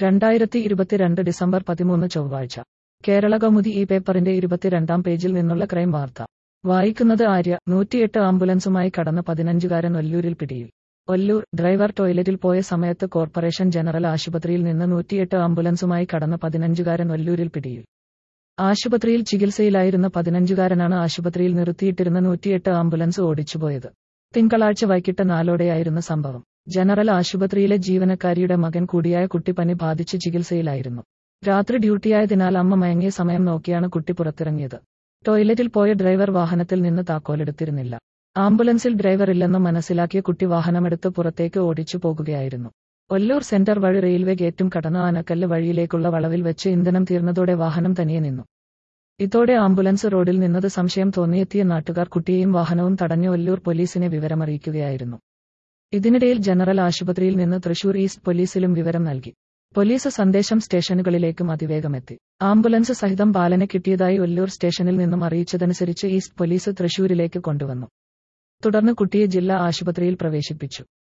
രണ്ടായിരത്തി ഇരുപത്തിരണ്ട് ഡിസംബർ പതിമൂന്ന് ചൊവ്വാഴ്ച കേരള കൗമുദി ഈ പേപ്പറിന്റെ ഇരുപത്തിരണ്ടാം പേജിൽ നിന്നുള്ള ക്രൈം വാർത്ത വായിക്കുന്നത് ആര്യ നൂറ്റിയെട്ട് ആംബുലൻസുമായി കടന്ന പതിനഞ്ചുകാരൻ ഒല്ലൂരിൽ പിടിയിൽ ഒല്ലൂർ ഡ്രൈവർ ടോയ്ലറ്റിൽ പോയ സമയത്ത് കോർപ്പറേഷൻ ജനറൽ ആശുപത്രിയിൽ നിന്ന് നൂറ്റിയെട്ട് ആംബുലൻസുമായി കടന്ന പതിനഞ്ചുകാരൻ ഒല്ലൂരിൽ പിടിയിൽ ആശുപത്രിയിൽ ചികിത്സയിലായിരുന്ന പതിനഞ്ചുകാരനാണ് ആശുപത്രിയിൽ നിർത്തിയിട്ടിരുന്ന നൂറ്റിയെട്ട് ആംബുലൻസ് ഓടിച്ചുപോയത് തിങ്കളാഴ്ച വൈകിട്ട് നാലോടെയായിരുന്നു സംഭവം ജനറൽ ആശുപത്രിയിലെ ജീവനക്കാരിയുടെ മകൻ കൂടിയായ കുട്ടി പനി ബാധിച്ച് ചികിത്സയിലായിരുന്നു രാത്രി ഡ്യൂട്ടിയായതിനാൽ അമ്മ മയങ്ങിയ സമയം നോക്കിയാണ് കുട്ടി പുറത്തിറങ്ങിയത് ടോയ്ലറ്റിൽ പോയ ഡ്രൈവർ വാഹനത്തിൽ നിന്ന് താക്കോലെടുത്തിരുന്നില്ല ആംബുലൻസിൽ ഡ്രൈവർ ഇല്ലെന്ന് മനസ്സിലാക്കിയ കുട്ടി വാഹനമെടുത്ത് പുറത്തേക്ക് ഓടിച്ചു പോകുകയായിരുന്നു ഒല്ലൂർ സെന്റർ വഴി റെയിൽവേ ഗേറ്റും കടന്ന് ആനക്കല്ല് വഴിയിലേക്കുള്ള വളവിൽ വെച്ച് ഇന്ധനം തീർന്നതോടെ വാഹനം തനിയെ നിന്നു ഇതോടെ ആംബുലൻസ് റോഡിൽ നിന്നത് സംശയം തോന്നിയെത്തിയ നാട്ടുകാർ കുട്ടിയെയും വാഹനവും തടഞ്ഞ് ഒല്ലൂർ പോലീസിനെ വിവരമറിയിക്കുകയായിരുന്നു ഇതിനിടയിൽ ജനറൽ ആശുപത്രിയിൽ നിന്ന് തൃശൂർ ഈസ്റ്റ് പോലീസിലും വിവരം നൽകി പോലീസ് സന്ദേശം സ്റ്റേഷനുകളിലേക്കും അതിവേഗമെത്തി ആംബുലൻസ് സഹിതം ബാലനെ കിട്ടിയതായി ഒല്ലൂർ സ്റ്റേഷനിൽ നിന്നും അറിയിച്ചതനുസരിച്ച് ഈസ്റ്റ് പോലീസ് തൃശൂരിലേക്ക് കൊണ്ടുവന്നു തുടർന്ന് കുട്ടിയെ ജില്ലാ ആശുപത്രിയിൽ പ്രവേശിപ്പിച്ചു